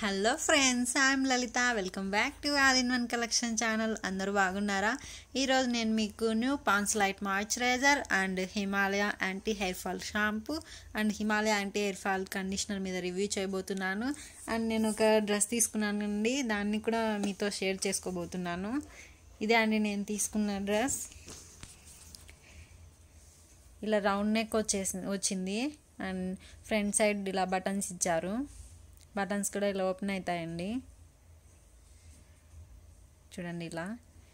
hello friends I'm Lalitha welcome back to all in one collection channel అందరూ బాగున్నారా ఈరోజు నేను మీకు new Pond's light moisturiser and Himalaya anti hair fall shampoo and Himalaya anti hair fall conditioner మీద review చేయబోతున్నాను and నేను ఒక డ్రెస్ తీసుకున్నానండి దాన్ని కూడా మీతో షేర్ చేసుకోబోతున్నాను ఇదే అండి నేను తీసుకున్న డ్రెస్ ఇలా రౌండ్ నెక్ వచ్చేసి వచ్చింది అండ్ ఫ్రంట్ సైడ్ ఇలా బటన్స్ ఇచ్చారు బటన్స్ కూడా ఇలా ఓపెన్ అవుతాయండి చూడండి ఇలా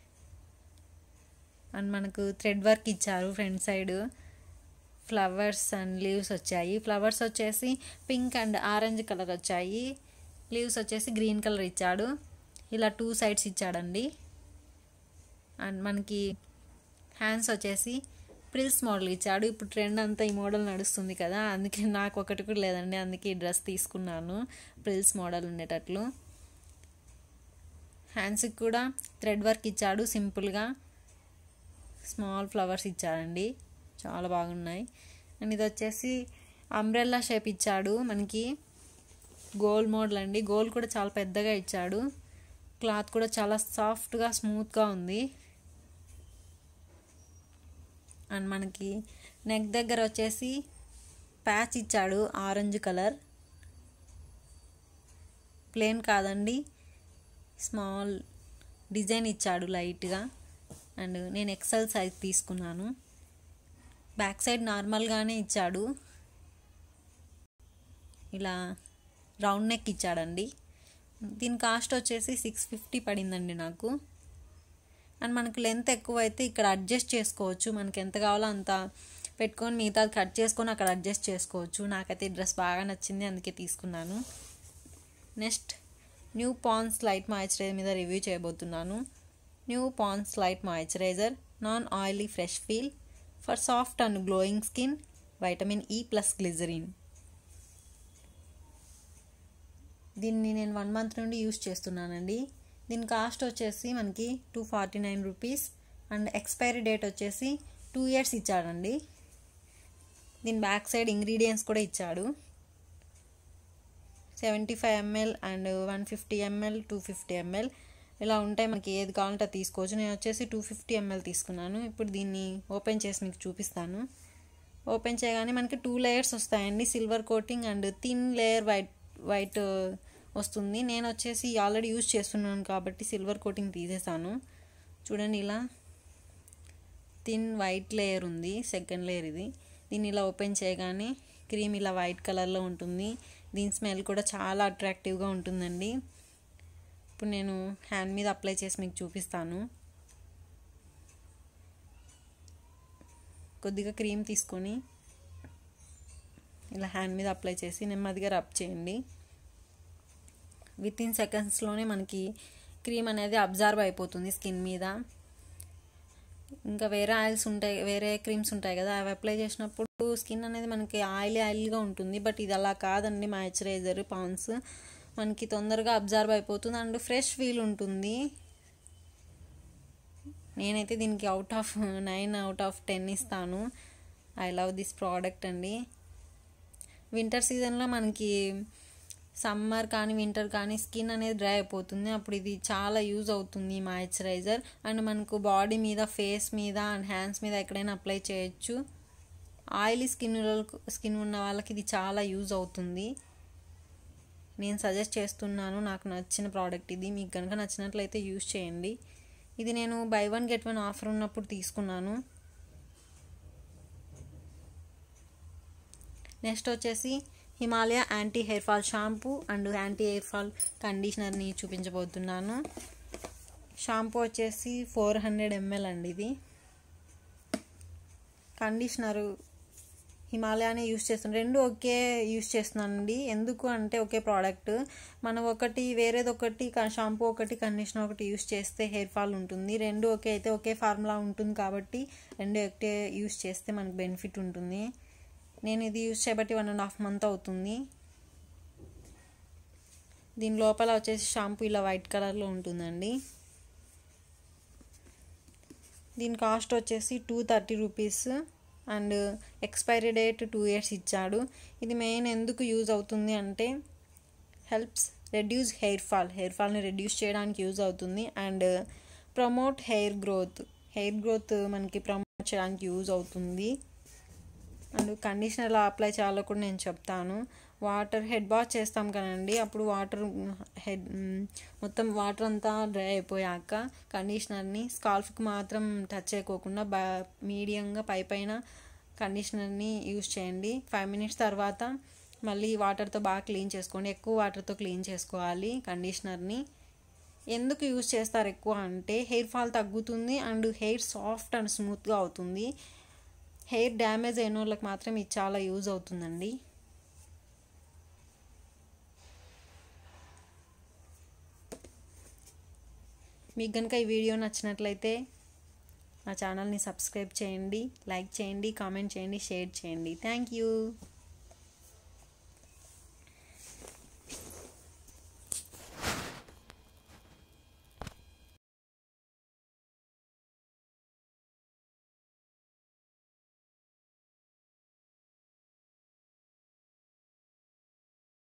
అండ్ మనకు థ్రెడ్ వర్క్ ఇచ్చారు front side flowers and leaves వచ్చాయి ఫ్లవర్స్ వచ్చేసి పింక్ అండ్ ఆరెంజ్ కలర్ వచ్చాయి లీవ్స్ వచ్చేసి గ్రీన్ కలర్ ఇచ్చాడు ఇలా టూ సైడ్స్ ఇచ్చాడండి అండ్ మనకి హ్యాండ్స్ వచ్చేసి ప్రిల్స్ మోడల్ ఇచ్చాడు ఇప్పుడు ట్రెండ్ అంతా ఈ మోడల్ నడుస్తుంది కదా అందుకే నాకు ఒకటి కూడా లేదండి అందుకే ఈ డ్రెస్ తీసుకున్నాను ప్రిల్స్ మోడల్ ఉండేటట్లు హ్యాండ్స్కి కూడా థ్రెడ్ వర్క్ ఇచ్చాడు సింపుల్గా స్మాల్ ఫ్లవర్స్ ఇచ్చాడండి చాలా బాగున్నాయి అండ్ ఇది వచ్చేసి అంబ్రెల్లా షేప్ ఇచ్చాడు మనకి గోల్ మోడల్ అండి గోల్ కూడా చాలా పెద్దగా ఇచ్చాడు క్లాత్ కూడా చాలా సాఫ్ట్గా స్మూత్గా ఉంది అండ్ మనకి నెక్ దగ్గర వచ్చేసి ప్యాచ్ ఇచ్చాడు ఆరెంజ్ కలర్ ప్లేన్ కాదండి స్మాల్ డిజైన్ ఇచ్చాడు లైట్గా అండ్ నేను ఎక్సెల్ సైజ్ తీసుకున్నాను బ్యాక్ సైడ్ నార్మల్గానే ఇచ్చాడు ఇలా రౌండ్ నెక్ ఇచ్చాడండి దీని కాస్ట్ వచ్చేసి సిక్స్ ఫిఫ్టీ పడిందండి నాకు అండ్ మనకు లెంత్ ఎక్కువ అయితే ఇక్కడ అడ్జస్ట్ చేసుకోవచ్చు మనకి ఎంత కావాలో అంత పెట్టుకొని మిగతా కట్ చేసుకొని అక్కడ అడ్జస్ట్ చేసుకోవచ్చు నాకైతే ఈ డ్రెస్ బాగా నచ్చింది అందుకే తీసుకున్నాను next new Pond's light moisturiser మీద రివ్యూ చేయబోతున్నాను new Pond's light moisturiser non oily fresh feel for soft and glowing skin vitamin E plus glycerin దీన్ని నేను వన్ మంత్ నుండి యూస్ చేస్తున్నానండి దీని కాస్ట్ వచ్చేసి మనకి two forty nine rupees and expiry date వచ్చేసి టూ ఇయర్స్ ఇచ్చాడండి దీని బ్యాక్ సైడ్ ఇంగ్రీడియంట్స్ కూడా ఇచ్చాడు seventy five ML and one fifty ML two fifty ML ఇలా ఉంటాయి మనకి ఏది కావాలంటే తీసుకోవచ్చు నేను వచ్చేసి టూ ఫిఫ్టీ ఎంఎల్ తీసుకున్నాను ఇప్పుడు దీన్ని ఓపెన్ చేసి మీకు చూపిస్తాను ఓపెన్ చేయగానే మనకి టూ లేయర్స్ వస్తాయండి silver coating and thin layer white white వస్తుంది నేను వచ్చేసి ఆల్రెడీ యూజ్ చేస్తున్నాను కాబట్టి సిల్వర్ కోటింగ్ తీసేసాను చూడండి ఇలా థిన్ వైట్ లేయర్ ఉంది సెకండ్ లేయర్ ఇది దీన్ని ఇలా ఓపెన్ చేయగానే క్రీమ్ ఇలా వైట్ కలర్లో ఉంటుంది దీని స్మెల్ కూడా చాలా అట్రాక్టివ్గా ఉంటుందండి ఇప్పుడు నేను హ్యాండ్ మీద అప్లై చేసి మీకు చూపిస్తాను కొద్దిగా క్రీమ్ తీసుకొని ఇలా హ్యాండ్ మీద అప్లై చేసి నెమ్మదిగా రబ్ చేయండి విత్ ఇన్ సెకండ్స్లోనే మనకి క్రీమ్ అనేది అబ్జర్వ్ అయిపోతుంది స్కిన్ మీద ఇంకా వేరే ఆయిల్స్ ఉంటాయి వేరే క్రీమ్స్ ఉంటాయి కదా అవి అప్లై చేసినప్పుడు స్కిన్ అనేది మనకి ఆయిలీ ఆయిల్గా ఉంటుంది బట్ ఇది అలా కాదండి మాయిశ్చరైజర్ పాన్స్ మనకి తొందరగా అబ్జర్వ్ అయిపోతుంది అండ్ ఫ్రెష్ ఫీల్ ఉంటుంది నేనైతే దీనికి out of nine out of ten ఇస్తాను ఐ లవ్ దిస్ ప్రోడక్ట్ అండి వింటర్ సీజన్లో మనకి సమ్మర్ కానీ వింటర్ కానీ స్కిన్ అనేది డ్రై అయిపోతుంది అప్పుడు ఇది చాలా యూజ్ అవుతుంది మాయిశ్చరైజర్ అండ్ మనకు బాడీ మీద ఫేస్ మీద అండ్ హ్యాండ్స్ మీద ఎక్కడైనా అప్లై చేయొచ్చు ఆయిలీ స్కిన్ స్కిన్ ఉన్న వాళ్ళకి ఇది చాలా యూజ్ అవుతుంది నేను సజెస్ట్ చేస్తున్నాను నాకు నచ్చిన ప్రోడక్ట్ ఇది మీకు కనుక నచ్చినట్లయితే యూజ్ చేయండి ఇది నేను buy one get one offer ఉన్నప్పుడు తీసుకున్నాను నెక్స్ట్ వచ్చేసి Himalaya anti hair fall shampoo and anti hair fall కండిషనర్ని చూపించబోతున్నాను షాంపూ వచ్చేసి ఫోర్ హండ్రెడ్ ఎంఎల్ అండి ఇది కండిషనరు హిమాలయానే యూస్ చేస్తున్నాను రెండు ఒకే యూస్ చేస్తున్నానండి ఎందుకు అంటే ఒకే ప్రోడక్ట్ మనం ఒకటి వేరేది ఒకటి షాంపూ ఒకటి కండిషనర్ ఒకటి యూస్ చేస్తే హెయిర్ ఫాల్ ఉంటుంది రెండు ఒకే అయితే ఒకే ఫార్ములా ఉంటుంది కాబట్టి రెండు ఒకటే యూస్ చేస్తే మనకు బెనిఫిట్ ఉంటుంది నేను ఇది యూజ్ చేయబట్టి వన్ అండ్ హాఫ్ మంత్ అవుతుంది దీని లోపల వచ్చేసి షాంపూ ఇలా వైట్ కలర్లో ఉంటుందండి దీని కాస్ట్ వచ్చేసి two thirty rupees and expiry date two years ఇచ్చాడు ఇది మెయిన్ ఎందుకు యూజ్ అవుతుంది అంటే helps reduce hair fall hair ఫాల్ని రెడ్యూస్ చేయడానికి యూజ్ అవుతుంది and promote hair growth hair growth మనకి ప్రమోట్ చేయడానికి యూజ్ అవుతుంది అండ్ కండిషనర్ ఎలా అప్లై చేయాలో కూడా నేను చెప్తాను వాటర్ హెడ్ బాత్ చేస్తాం కదండి అప్పుడు వాటర్ హెడ్ మొత్తం వాటర్ అంతా డ్రై అయిపోయాక కండిషనర్ని స్కాల్ఫ్కి మాత్రం టచ్ చేయకోకుండా బా మీడియంగా పై పైన కండిషనర్ని యూస్ చేయండి ఫైవ్ మినిట్స్ తర్వాత మళ్ళీ వాటర్తో బాగా క్లీన్ చేసుకోండి ఎక్కువ వాటర్తో క్లీన్ చేసుకోవాలి కండిషనర్ని ఎందుకు యూజ్ చేస్తారు ఎక్కువ అంటే హెయిర్ ఫాల్ తగ్గుతుంది అండ్ హెయిర్ సాఫ్ట్ అండ్ స్మూత్గా అవుతుంది హెయిర్ డ్యామేజ్ అయిన వాళ్ళకి మాత్రం ఇది చాలా యూజ్ అవుతుందండి మీకు కనుక ఈ వీడియో నచ్చినట్లయితే మా ఛానల్ని సబ్స్క్రైబ్ చేయండి లైక్ చేయండి కామెంట్ చేయండి షేర్ చేయండి థ్యాంక్ యూ